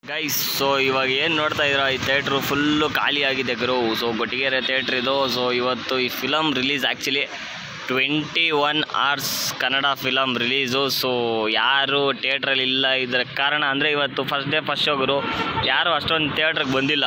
guys so ಇವಾಗ ಏನು ನೋಡ್ತಾ ಇದ್ದೀರಾ ಈ ಥಿಯೇಟ್ರು ಫುಲ್ಲು ಖಾಲಿ ಆಗಿದೆ ಗುರು ಸೊ ಗೊಟ್ಟಿಗೆರೆ ಥಿಯೇಟ್ರ್ ಇದು ಸೊ ಇವತ್ತು ಈ film release actually twenty one hours Kannada film release so ಯಾರು ಥಿಯೇಟ್ರಲ್ಲಿ ಇಲ್ಲ ಇದರ ಕಾರಣ ಅಂದರೆ ಇವತ್ತು ಫಸ್ಟ್ ಡೇ ಫಸ್ಟ್ ಶೋ ಗುರು ಯಾರು ಅಷ್ಟೊಂದು ಥಿಯೇಟ್ರಿಗೆ ಬಂದಿಲ್ಲ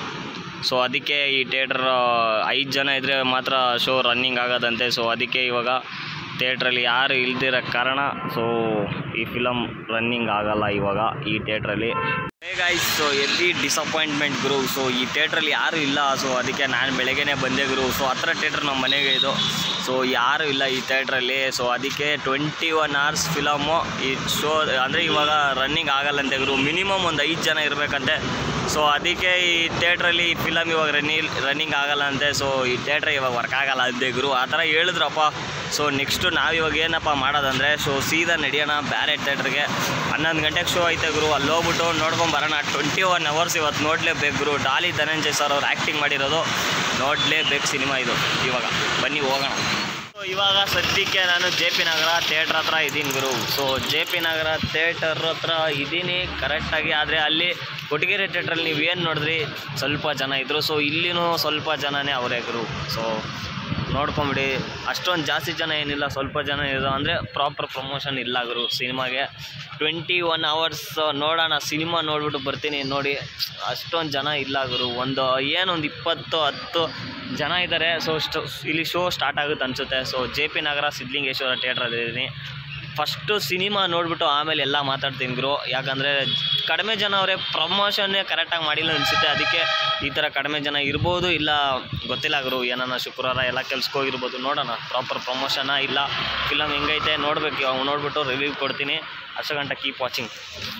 ಸೊ ಅದಕ್ಕೆ ಈ ಥಿಯೇಟ್ರ್ ಐದು ಜನ ಇದ್ದರೆ ಮಾತ್ರ ಶೋ ರನ್ನಿಂಗ್ ಆಗೋದಂತೆ ಸೊ ಅದಕ್ಕೆ ಇವಾಗ ಥಿಯೇಟ್ರಲ್ಲಿ ಯಾರು ಇಲ್ದಿರೋ ಕಾರಣ ಸೊ ಈ ಫಿಲಮ್ ರನ್ನಿಂಗ್ ಆಗಲ್ಲ ಇವಾಗ ಈ ಥಿಯೇಟ್ರಲ್ಲಿ ಗಾಯ್ಸ್ ಸೊ ಎಲ್ಲಿ ಡಿಸಪಾಯಿಂಟ್ಮೆಂಟ್ ಗುರು ಸೊ ಈ ಥಿಯೇಟ್ರಲ್ಲಿ ಯಾರು ಇಲ್ಲ ಸೊ ಅದಕ್ಕೆ ನಾನು ಬೆಳಗ್ಗೆನೇ ಬಂದೆ ಗುರು ಸೊ ಹತ್ರ ಥಿಯೇಟ್ರ್ ನಮ್ಮ ಮನೆಗೆ ಇದು ಸೊ ಯಾರು ಇಲ್ಲ ಈ ಥಿಯೇಟ್ರಲ್ಲಿ ಸೊ ಅದಕ್ಕೆ ಟ್ವೆಂಟಿ ಒನ್ ಅವರ್ಸ್ ಫಿಲಮು ಈ ಶೋ ಅಂದರೆ ಇವಾಗ ರನ್ನಿಂಗ್ ಆಗಲ್ಲಂತೆ ಗುರು ಮಿನಿಮಮ್ ಒಂದು ಐದು ಜನ ಇರಬೇಕಂತೆ ಸೊ ಅದಕ್ಕೆ ಈ ಥಿಯೇಟ್ರಲ್ಲಿ ಈ ಫಿಲಮ್ ಇವಾಗ ರನ್ನಿ ರನ್ನಿಂಗ್ ಆಗಲ್ಲ ಅಂತೆ ಸೊ ಈ ಥಿಯೇಟ್ರ್ ಇವಾಗ ವರ್ಕ್ ಆಗಲ್ಲ ಅಂತೆ ಗುರು ಆ ಥರ ಹೇಳಿದ್ರಪ್ಪ ಸೊ ನೆಕ್ಸ್ಟು ನಾವು ಇವಾಗ ಏನಪ್ಪ ಮಾಡೋದಂದರೆ ಸೊ ಸೀದಾ ನಡೆಯೋಣ ಬೇರೆ ಥಿಯೇಟ್ರಿಗೆ ಹನ್ನೊಂದು ಗಂಟೆಗೆ ಶೋ ಐತೆ ಗುರು ಅಲ್ಲಿ ಹೋಗ್ಬಿಟ್ಟು ನೋಡ್ಕೊಂಡು ಬರೋಣ ಟ್ವೆಂಟಿ ಒನ್ ಅವರ್ಸ್ ಇವತ್ತು ನೋಡಲೇಬೇಕು ಗುರು ಡಾಲಿ ಧನಂಜಯ್ ಸರ್ ಅವ್ರು ಆ್ಯಕ್ಟಿಂಗ್ ಮಾಡಿರೋದು ನೋಡಲೇಬೇಕು ಸಿನಿಮಾ ಇದು ಇವಾಗ ಬನ್ನಿ ಹೋಗೋಣ ಸೊ ಇವಾಗ ಸದ್ಯಕ್ಕೆ ನಾನು ಜೆ ಪಿ ನಗರ ಥಿಯೇಟ್ರ್ ಹತ್ರ ಇದ್ದೀನಿ ಗುರು so J P Nagar theatre ಹತ್ರ ಇದ್ದೀನಿ ಕರೆಕ್ಟಾಗಿ ಆದರೆ ಅಲ್ಲಿ ಕೊಟ್ಟಿಗೆರೆ ಥಿಯೇಟ್ರಲ್ಲಿ ನೀವು ಏನು ನೋಡಿದ್ರಿ ಸ್ವಲ್ಪ ಜನ ಇದ್ದರು ಸೊ ಇಲ್ಲಿನೂ ಸ್ವಲ್ಪ ಜನನೇ ಅವರೇ ಗುರು ಸೊ ನೋಡ್ಕೊಂಬಿಡಿ ಅಷ್ಟೊಂದು ಜಾಸ್ತಿ ಜನ ಏನಿಲ್ಲ ಸ್ವಲ್ಪ ಜನ ಇರೋ ಅಂದರೆ ಪ್ರಾಪರ್ ಪ್ರಮೋಷನ್ ಇಲ್ಲ ಗುರು ಸಿನಿಮಾಗೆ ಟ್ವೆಂಟಿ ಒನ್ ಅವರ್ಸ್ ನೋಡೋಣ ಸಿನಿಮಾ ನೋಡ್ಬಿಟ್ಟು ಬರ್ತೀನಿ ನೋಡಿ ಅಷ್ಟೊಂದು ಜನ ಇಲ್ಲ ಗುರು ಒಂದು ಏನೊಂದು ಇಪ್ಪತ್ತು ಹತ್ತು ಜನ ಇದ್ದಾರೆ ಸೊ ಸ್ಟೋ ಇಲ್ಲಿ ಶೋ ಸ್ಟಾರ್ಟ್ ಆಗುತ್ತೆ ಅನಿಸುತ್ತೆ so J P Nagar Siddhalingeshwara ಥಿಯೇಟ್ರಲ್ಲಿ ಇದ್ದೀನಿ ಫಸ್ಟು ಸಿನಿಮಾ ನೋಡ್ಬಿಟ್ಟು ಆಮೇಲೆ ಎಲ್ಲ ಮಾತಾಡ್ತೀನಿ ಗುರು ಯಾಕಂದರೆ ಕಡಿಮೆ ಜನ ಅವರೇ ಪ್ರಮೋಷನ್ನೇ ಕರೆಕ್ಟಾಗಿ ಮಾಡಿಲ್ಲ ಅನಿಸುತ್ತೆ ಅದಕ್ಕೆ ಈ ಥರ ಕಡಿಮೆ ಜನ ಇರ್ಬೋದು ಇಲ್ಲ ಗೊತ್ತಿಲ್ಲ ಗುರು ಏನಾನ ಶುಕ್ರವಾರ ಎಲ್ಲ ಕೆಲ್ಸಕ್ಕೆ ಹೋಗಿರ್ಬೋದು ನೋಡೋಣ ಪ್ರಾಪರ್ ಪ್ರಮೋಷನ ಇಲ್ಲ ಫಿಲಮ್ ಹೆಂಗೈತೆ ನೋಡ್ಬೇಕು ಇವಾಗ ನೋಡ್ಬಿಟ್ಟು ರಿವ್ಯೂ ಕೊಡ್ತೀನಿ ಅಷ್ಟು ಗಂಟೆ keep watching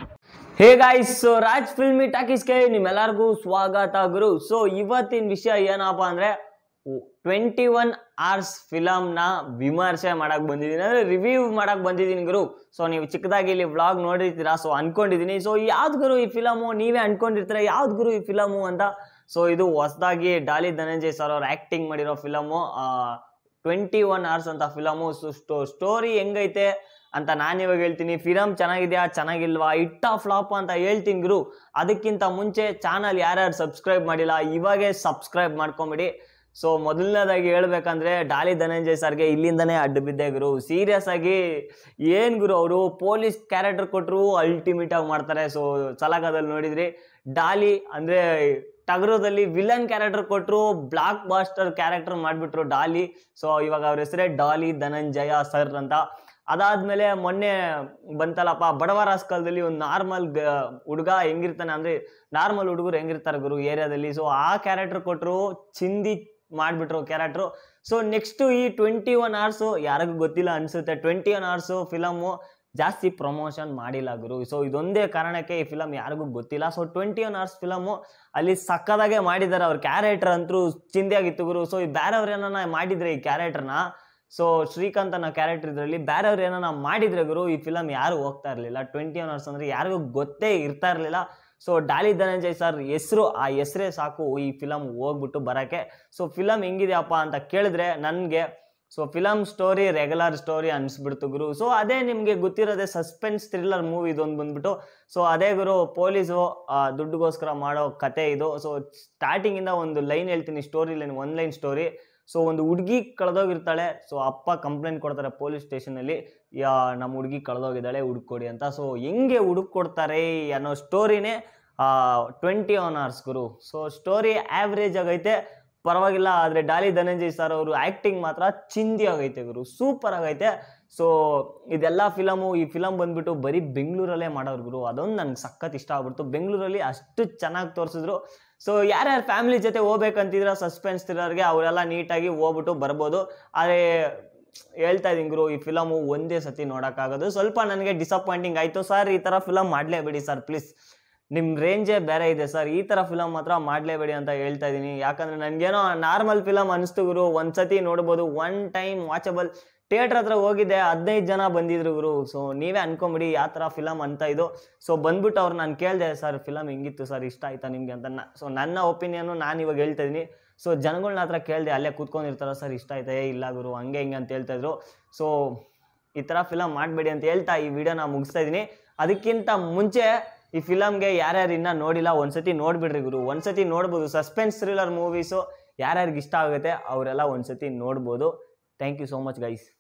hey guys so Raj filmy ಟಾಕೀಸ್ಗೆ ನಿಮ್ಮೆಲ್ಲರಿಗೂ ಸ್ವಾಗತ ಗುರು ಸೊ ಇವತ್ತಿನ ವಿಷಯ ಏನಪ್ಪ ಅಂದರೆ ಟ್ವೆಂಟಿ ಒನ್ ಅವರ್ಸ್ ಫಿಲಮ್ನ ವಿಮರ್ಶೆ ಮಾಡಕ್ಕೆ ಬಂದಿದ್ದೀನಿ ಅಂದರೆ ರಿವ್ಯೂ ಮಾಡಕ್ಕೆ ಬಂದಿದ್ದೀನಿ ಗುರು ಸೊ ನೀವು ಚಿಕ್ಕದಾಗಿ ಇಲ್ಲಿ ವ್ಲಾಗ್ ನೋಡಿರ್ತೀರಾ ಸೊ ಅನ್ಕೊಂಡಿದ್ದೀನಿ ಸೊ ಯಾವ್ದು ಗುರು ಈ ಫಿಲಮು ನೀವೇ ಅನ್ಕೊಂಡಿರ್ತೀರ ಯಾವ್ದು ಗುರು ಈ ಫಿಲಮು ಅಂತ ಸೊ ಇದು ಹೊಸದಾಗಿ ಡಾಲಿ ಧನಂಜಯ್ ಸರ್ ಅವ್ರು ಆ್ಯಕ್ಟಿಂಗ್ ಮಾಡಿರೋ ಫಿಲಮು ಟ್ವೆಂಟಿ ಒನ್ ಅವರ್ಸ್ ಅಂತ ಫಿಲಮು ಸೊ ಸ್ಟೋರಿ ಹೆಂಗೈತೆ ಅಂತ ನಾನು ಇವಾಗ ಹೇಳ್ತೀನಿ ಫಿಲಮ್ ಚೆನ್ನಾಗಿದೆಯಾ ಚೆನ್ನಾಗಿಲ್ವಾ ಇಟ್ಟ ಫ್ಲಾಪ್ ಅಂತ ಹೇಳ್ತೀನಿ ಗುರು ಅದಕ್ಕಿಂತ ಮುಂಚೆ ಚಾನಲ್ ಯಾರ್ಯಾರು ಸಬ್ಸ್ಕ್ರೈಬ್ ಮಾಡಿಲ್ಲ ಇವಾಗೇ ಸಬ್ಸ್ಕ್ರೈಬ್ ಮಾಡ್ಕೊಂಬಿಡಿ ಸೊ ಮೊದಲನೇದಾಗಿ ಹೇಳ್ಬೇಕಂದ್ರೆ ಡಾಲಿ ಧನಂಜಯ್ ಸರ್ಗೆ ಇಲ್ಲಿಂದನೇ ಅಡ್ಡು ಬಿದ್ದೆ ಗುರು ಸೀರಿಯಸ್ ಆಗಿ ಏನು ಗುರು ಅವರು ಪೊಲೀಸ್ ಕ್ಯಾರೆಕ್ಟರ್ ಕೊಟ್ಟರು ಅಲ್ಟಿಮೇಟ್ ಆಗಿ ಮಾಡ್ತಾರೆ ಸೊ ಸಲಾಗದಲ್ಲಿ ನೋಡಿದ್ರಿ ಡಾಲಿ ಅಂದರೆ ಟಗರೋದಲ್ಲಿ ವಿಲನ್ ಕ್ಯಾರೆಕ್ಟರ್ ಕೊಟ್ಟರು ಬ್ಲಾಕ್ ಬಾಸ್ಟರ್ ಕ್ಯಾರೆಕ್ಟರ್ ಮಾಡಿಬಿಟ್ರು ಡಾಲಿ ಸೊ ಇವಾಗ ಅವ್ರ ಹೆಸರೇ ಡಾಲಿ ಧನಂಜಯ ಸರ್ ಅಂತ ಅದಾದ್ಮೇಲೆ ಮೊನ್ನೆ ಬಂತಲ್ಲಪ್ಪ ಬಡವ ರಾಸ್ಕಲ್ದಲ್ಲಿ ಒಂದು ನಾರ್ಮಲ್ ಹುಡುಗ ಹೆಂಗಿರ್ತಾನೆ ಅಂದರೆ ನಾರ್ಮಲ್ ಹುಡುಗರು ಹೆಂಗಿರ್ತಾರೆ ಗುರು ಏರಿಯಾದಲ್ಲಿ ಸೊ ಆ ಕ್ಯಾರೆಕ್ಟರ್ ಕೊಟ್ಟರು ಚಿಂದಿ ಮಾಡಿಬಿಟ್ರು ಕ್ಯಾರೆಕ್ಟ್ರು ಸೊ ನೆಕ್ಸ್ಟು ಈ ಟ್ವೆಂಟಿ ಒನ್ ಅವರ್ಸು ಯಾರಿಗೂ ಗೊತ್ತಿಲ್ಲ ಅನಿಸುತ್ತೆ ಟ್ವೆಂಟಿ ಒನ್ ಅವರ್ಸು ಫಿಲಮು ಜಾಸ್ತಿ ಪ್ರಮೋಷನ್ ಮಾಡಿಲ್ಲ ಗುರು ಸೊ ಇದೊಂದೇ ಕಾರಣಕ್ಕೆ ಈ ಫಿಲಮ್ ಯಾರಿಗೂ ಗೊತ್ತಿಲ್ಲ so twenty one hours film ಅಲ್ಲಿ ಸಕ್ಕದಾಗೆ ಮಾಡಿದ್ದಾರೆ ಅವ್ರ ಕ್ಯಾರೆಕ್ಟರ್ ಅಂತೂ ಚಿಂದಿಯಾಗಿತ್ತು ಗುರು ಸೊ ಈ ಬೇರೆಯವ್ರು ಏನಾನ ಮಾಡಿದ್ರೆ ಈ ಕ್ಯಾರೆಕ್ಟರ್ನ ಸೊ ಶ್ರೀಕಾಂತ್ ಅನ್ನೋ ಕ್ಯಾರೆಕ್ಟರ್ ಇದರಲ್ಲಿ ಬೇರೆಯವ್ರು ಏನಾನ ಮಾಡಿದ್ರೆ ಗುರು ಈ ಫಿಲಮ್ ಯಾರು ಹೋಗ್ತಾ ಇರಲಿಲ್ಲ ಟ್ವೆಂಟಿ ಒನ್ ಅವರ್ಸ್ ಅಂದರೆ ಯಾರಿಗೂ ಗೊತ್ತೇ ಇರ್ತಾ ಇರಲಿಲ್ಲ ಸೊ ಡಾಲಿ ಧನಂಜಯ್ ಸರ್ ಹೆಸರು ಆ ಹೆಸರೇ ಸಾಕು ಈ ಫಿಲಮ್ ಹೋಗ್ಬಿಟ್ಟು ಬರೋಕ್ಕೆ ಸೊ ಫಿಲಮ್ ಹೆಂಗಿದೆಯಪ್ಪ ಅಂತ ಕೇಳಿದ್ರೆ ನನಗೆ so film story regular story ಅನಿಸ್ಬಿಡ್ತು ಗುರು ಸೊ ಅದೇ ನಿಮಗೆ ಗೊತ್ತಿರೋದೇ ಸಸ್ಪೆನ್ಸ್ ಥ್ರಿಲ್ಲರ್ ಮೂವಿ ಇದೊಂದು ಬಂದ್ಬಿಟ್ಟು ಸೊ ಅದೇ ಗುರು ಪೊಲೀಸು ದುಡ್ಡುಗೋಸ್ಕರ ಮಾಡೋ ಕತೆ ಇದು ಸೊ ಸ್ಟಾರ್ಟಿಂಗಿಂದ ಒಂದು ಲೈನ್ ಹೇಳ್ತೀನಿ story line one line story so ಒಂದು ಹುಡುಗಿ ಕಳೆದೋಗಿರ್ತಾಳೆ ಸೊ ಅಪ್ಪ ಕಂಪ್ಲೇಂಟ್ ಕೊಡ್ತಾರೆ ಪೊಲೀಸ್ ಸ್ಟೇಷನಲ್ಲಿ ಯಾ ನಮ್ಮ ಹುಡುಗಿ ಕಳೆದೋಗಿದ್ದಾಳೆ ಹುಡುಕೊಡಿ ಅಂತ ಸೊ ಹೆಂಗೆ ಹುಡುಕ್ ಕೊಡ್ತಾರೆ ಅನ್ನೋ ಸ್ಟೋರಿನೇ ಟ್ವೆಂಟಿ ಒನ್ ಅವರ್ಸ್ ಗುರು ಸೊ ಸ್ಟೋರಿ ಆ್ಯಾವ್ರೇಜ್ ಆಗೈತೆ ಪರವಾಗಿಲ್ಲ ಆದರೆ ಡಾಲಿ ಧನಂಜಯ್ ಸರ್ ಅವರು ಆ್ಯಕ್ಟಿಂಗ್ ಮಾತ್ರ ಚಿಂದಿ ಆಗೈತೆ ಗುರು ಸೂಪರ್ ಆಗೈತೆ ಸೊ ಇದೆಲ್ಲ ಫಿಲಮು ಈ ಫಿಲಮ್ ಬಂದ್ಬಿಟ್ಟು ಬರೀ ಬೆಂಗಳೂರಲ್ಲೇ ಮಾಡೋರು ಗುರು ಅದೊಂದು ನನಗೆ ಸಖತ್ ಇಷ್ಟ ಆಗ್ಬಿಡ್ತು ಬೆಂಗಳೂರಲ್ಲಿ ಅಷ್ಟು ಚೆನ್ನಾಗಿ ತೋರಿಸಿದ್ರು ಸೊ ಯಾರ್ಯಾರು ಫ್ಯಾಮಿಲಿ ಜೊತೆ ಹೋಗ್ಬೇಕಂತಿದ್ರೆ ಸಸ್ಪೆನ್ಸ್ ತಿರೋರಿಗೆ ಅವರೆಲ್ಲ ನೀಟಾಗಿ ಹೋಗ್ಬಿಟ್ಟು ಬರ್ಬೋದು ಆದರೆ ಹೇಳ್ತಾ ಇದ್ದೀನಿ ಗುರು ಈ ಫಿಲಮು ಒಂದೇ ಸತಿ ನೋಡೋಕ್ಕಾಗೋದು ಸ್ವಲ್ಪ ನನಗೆ ಡಿಸಪಾಯಿಂಟಿಂಗ್ ಆಯಿತು ಸರ್ ಈ ಥರ ಫಿಲಮ್ ಮಾಡಲೇಬೇಡಿ ಸರ್ ಪ್ಲೀಸ್ ನಿಮ್ಮ ರೇಂಜೇ ಬೇರೆ ಇದೆ ಸರ್ ಈ ಥರ ಫಿಲಮ್ ಮಾತ್ರ ಮಾಡಲೇಬೇಡಿ ಅಂತ ಹೇಳ್ತಾ ಇದ್ದೀನಿ ಯಾಕಂದರೆ ನನಗೇನೋ ನಾರ್ಮಲ್ ಫಿಲಮ್ ಅನಿಸ್ತು ಗುರು ಒಂದು ಸತಿ ನೋಡ್ಬೋದು ಒನ್ ಟೈಮ್ ವಾಚಬಲ್ ಥಿಯೇಟ್ರ್ ಹತ್ರ ಹೋಗಿದ್ದೆ ಹದಿನೈದು ಜನ ಬಂದಿದ್ರು ಗುರು ಸೊ ನೀವೇ ಅನ್ಕೊಂಬಿಡಿ ಯಾವ ಥರ ಫಿಲಮ್ ಅಂತ ಇದು ಸೊ ಬಂದ್ಬಿಟ್ಟು ಅವ್ರು ನಾನು ಕೇಳಿದೆ ಸರ್ ಫಿಲಮ್ ಹೆಂಗಿತ್ತು ಸರ್ ಇಷ್ಟ ಆಯ್ತಾ ನಿಮಗೆ ಅಂತ ಸೊ ನನ್ನ ಒಪಿನಿಯನ್ನು ನಾನು ಇವಾಗ ಹೇಳ್ತಾ ಇದ್ದೀನಿ ಸೊ ಜನಗಳನ್ನ ಹತ್ರ ಕೇಳಿದೆ ಅಲ್ಲೇ ಕೂತ್ಕೊಂಡಿರ್ತಾರ ಸರ್ ಇಷ್ಟ ಆಯ್ತಾ ಏ ಇಲ್ಲ ಗುರು ಹಂಗೆ ಹಿಂಗೆ ಅಂತ ಹೇಳ್ತಾ ಇದ್ರು ಸೊ ಈ ಥರ ಫಿಲಮ್ ಮಾಡಬೇಡಿ ಅಂತ ಹೇಳ್ತಾ ಈ ವಿಡಿಯೋನ ಮುಗಿಸ್ತಾ ಇದ್ದೀನಿ ಅದಕ್ಕಿಂತ ಮುಂಚೆ ಈ ಫಿಲಮ್ಗೆ ಯಾರ್ಯಾರು ಇನ್ನೂ ನೋಡಿಲ್ಲ ಒಂದ್ಸತಿ ನೋಡ್ಬಿಡ್ರಿ ಗುರು ಒಂದ್ಸತಿ ನೋಡ್ಬೋದು ಸಸ್ಪೆನ್ಸ್ ಥ್ರಿಲ್ಲರ್ ಮೂವೀಸು ಯಾರ್ಯಾರಿಗೆ ಇಷ್ಟ ಆಗುತ್ತೆ ಅವರೆಲ್ಲ ಒಂದ್ಸತಿ ನೋಡ್ಬೋದು thank you so much guys